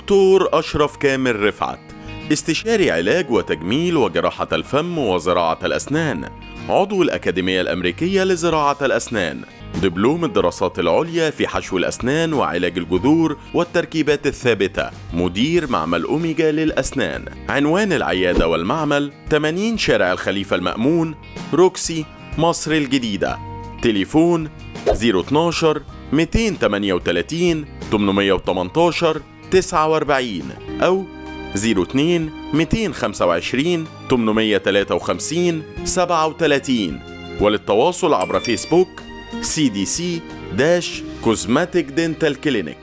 دكتور أشرف كامل رفعت استشاري علاج وتجميل وجراحة الفم وزراعة الأسنان عضو الأكاديمية الأمريكية لزراعة الأسنان دبلوم الدراسات العليا في حشو الأسنان وعلاج الجذور والتركيبات الثابتة مدير معمل أوميجا للأسنان عنوان العيادة والمعمل 80 شارع الخليفة المأمون روكسي مصر الجديدة تليفون 012 238 818 49 أو 02 225 853 37 وللتواصل عبر فيسبوك سي دي سي داش كوزماتيك دينتال كلينيك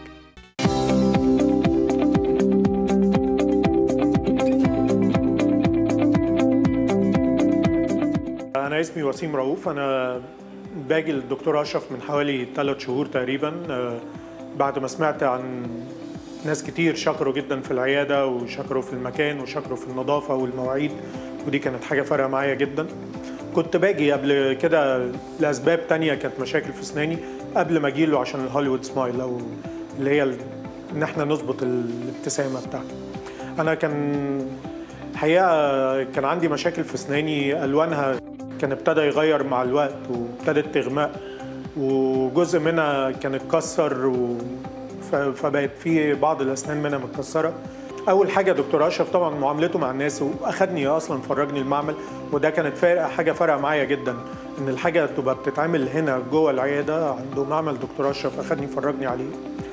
أنا اسمي وسيم رؤوف أنا باجي للدكتور أشرف من حوالي ثلاث شهور تقريبا آه، بعد ما سمعت عن ناس كتير شكروا جدا في العيادة وشكروا في المكان وشكروا في النظافة والمواعيد ودي كانت حاجة فارقة معايا جدا كنت باجي قبل كده لأسباب تانية كانت مشاكل في أسناني قبل ما أجيله عشان الهوليوود سمايل أو اللي هي ال- إن إحنا نظبط الابتسامة بتاعته أنا كان الحقيقه كان عندي مشاكل في اسناني الوانها كان ابتدى يغير مع الوقت وابتدت تغمق وجزء منها كان اتكسر و... ف... فبقت في بعض الاسنان منها متكسره اول حاجه دكتور اشرف طبعا معاملته مع الناس واخدني اصلا فرجني المعمل وده كانت فارقه حاجه فارقه معايا جدا ان الحاجه تبقى بتتعمل هنا جوه العياده عنده معمل دكتور اشرف اخدني فرجني عليه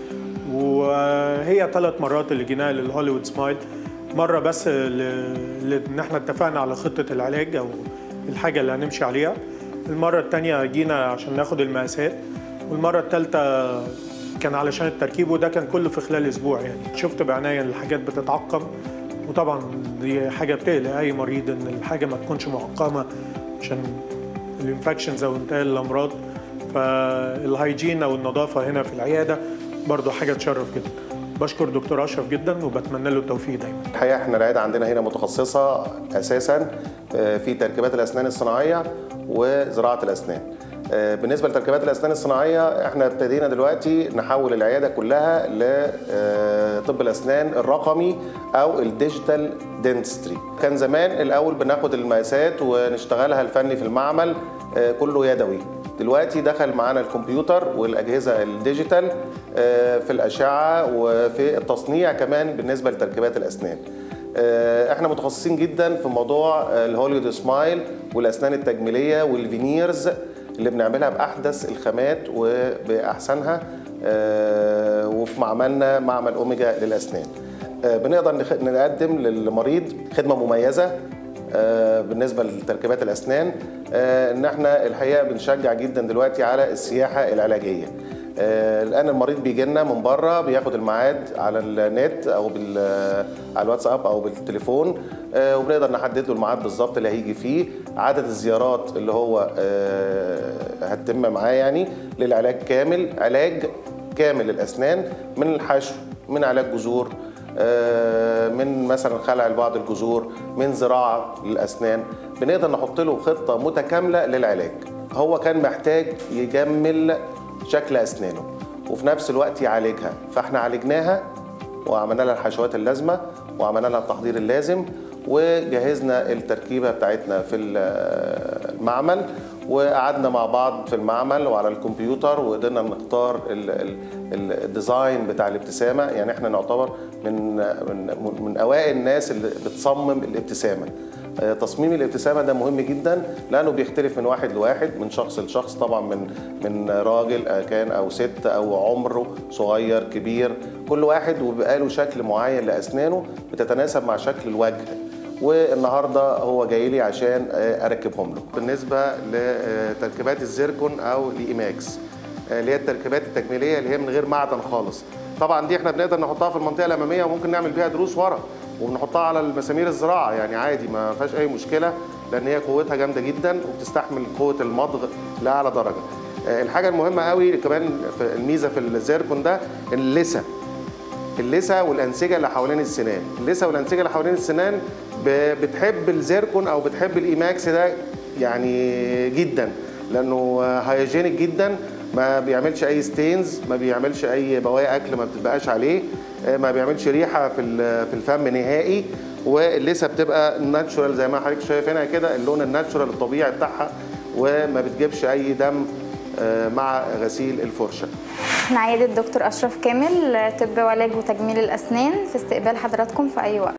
وهي ثلاث مرات اللي جينا للهوليوود سمايل مره بس ل- ل- ان احنا اتفقنا على خطه العلاج او الحاجه اللي هنمشي عليها المره الثانيه جينا عشان ناخد المقاسات والمره الثالثه كان علشان التركيب وده كان كله في خلال اسبوع يعني شفت بعناية الحاجات بتتعقم وطبعا دي حاجه بتقلق اي مريض ان الحاجه ما تكونش معقمه عشان الانفكشنز او انتقال الامراض فالهيجين او النظافه هنا في العياده برضو حاجه تشرف جدا بشكر دكتور اشرف جدا وبتمنى له التوفيق دايما الحقيقه احنا العياده عندنا هنا متخصصه اساسا آه، في تركيبات الاسنان الصناعيه وزراعه الاسنان آه، بالنسبه لتركيبات الاسنان الصناعيه احنا ابتدينا دلوقتي نحول العياده كلها لطب الاسنان الرقمي او الديجيتال دنتستري كان زمان الاول بناخد المقاسات ونشتغلها الفني في المعمل آه، كله يدوي دلوقتي دخل معانا الكمبيوتر والاجهزه الديجيتال آه، في الاشعه وفي التصنيع كمان بالنسبه لتركيبات الاسنان آه، احنا متخصصين جدا في موضوع آه، الهوليود سمايل والاسنان التجميليه والفينيرز اللي بنعملها باحدث الخامات وباحسنها آه، وفي معملنا معمل اوميجا للاسنان آه، بنقدر نخ- نقدم للمريض خدمه مميزه آه، بالنسبه لتركيبات الاسنان آه، ان احنا الحقيقه بنشجع جدا دلوقتي على السياحه العلاجيه آه، الان المريض بيجي لنا من بره بياخد الميعاد على النت او بال على الواتساب او بالتليفون آه، وبنقدر نحدد له الميعاد بالظبط اللي هيجي فيه عدد الزيارات اللي هو آه، هتتم معاه يعني للعلاج كامل علاج كامل للاسنان من الحشو من علاج جذور آه، من مثلا خلع بعض الجذور من زراعه للاسنان بنقدر نحط له خطه متكامله للعلاج هو كان محتاج يجمل شكل اسنانه وفي نفس الوقت يعالجها فاحنا عالجناها وعملنا لها الحشوات اللازمه وعملنا لها التحضير اللازم وجهزنا التركيبه بتاعتنا في المعمل وقعدنا مع بعض في المعمل وعلى الكمبيوتر وقدرنا نختار ال- ال- ال- الديزاين بتاع الابتسامه يعني احنا نعتبر من من من اوائل الناس اللي بتصمم الابتسامه آه، تصميم الابتسامه ده مهم جدا لانه بيختلف من واحد لواحد من شخص لشخص طبعا من من راجل آه، كان او ست او عمره صغير كبير كل واحد وبيبقى له شكل معين لاسنانه بتتناسب مع شكل الوجه والنهارده هو جاي لي عشان آه، اركبهم له بالنسبه لتركيبات الزيركون او الايماكس آه، اللي هي التركيبات التجميليه اللي هي من غير معدن خالص طبعا دي احنا بنقدر نحطها في المنطقه الاماميه وممكن نعمل بيها دروس ورا وبنحطها على المسامير الزراعه يعني عادي ما فيهاش اي مشكله لان هي قوتها جامده جدا وبتستحمل قوه المضغ لاعلى درجه آه، الحاجه المهمه قوي كمان في الميزه في الزيركون ده اللثه اللثه والانسجه اللي حوالين السنان اللثه والانسجه اللي حوالين السنان ب- بتحب الزيركون او بتحب الايماكس ده يعني جدا لانه هايجينيك جدا ما بيعملش اي ستينز ما بيعملش اي بواقي اكل ما بتبقاش عليه آه، ما بيعملش ريحه في ال- في الفم نهائي واللثه بتبقى ناتشورال زي ما حضرتك شايف هنا كده اللون الناتشورال الطبيعي بتاعها وما بتجيبش اي دم آه، مع غسيل الفرشه احنا عيادة دكتور أشرف كامل طب وعلاج وتجميل الأسنان في استقبال حضراتكم في أي وقت